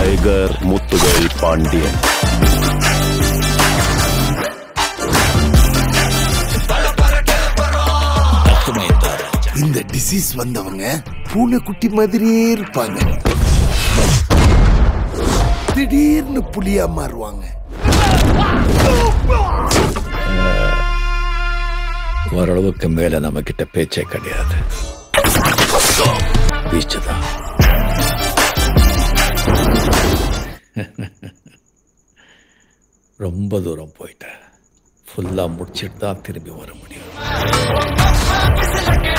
tiger Muthuvel Pandian இந்த disease வந்தவங்க பூனைக்குட்டி மாதிரியே இருப்பாங்க திடீர்னு புலியா மாறுவாங்க ஓரளவுக்கு மேல நம்ம கிட்ட பேச்சே கிடையாது வீச்சுதான் ரொம்ப தூரம் போயிட்டேன் ஃபுல்லா முடிச்சிட்டு தான் திரும்பி வர முடியும்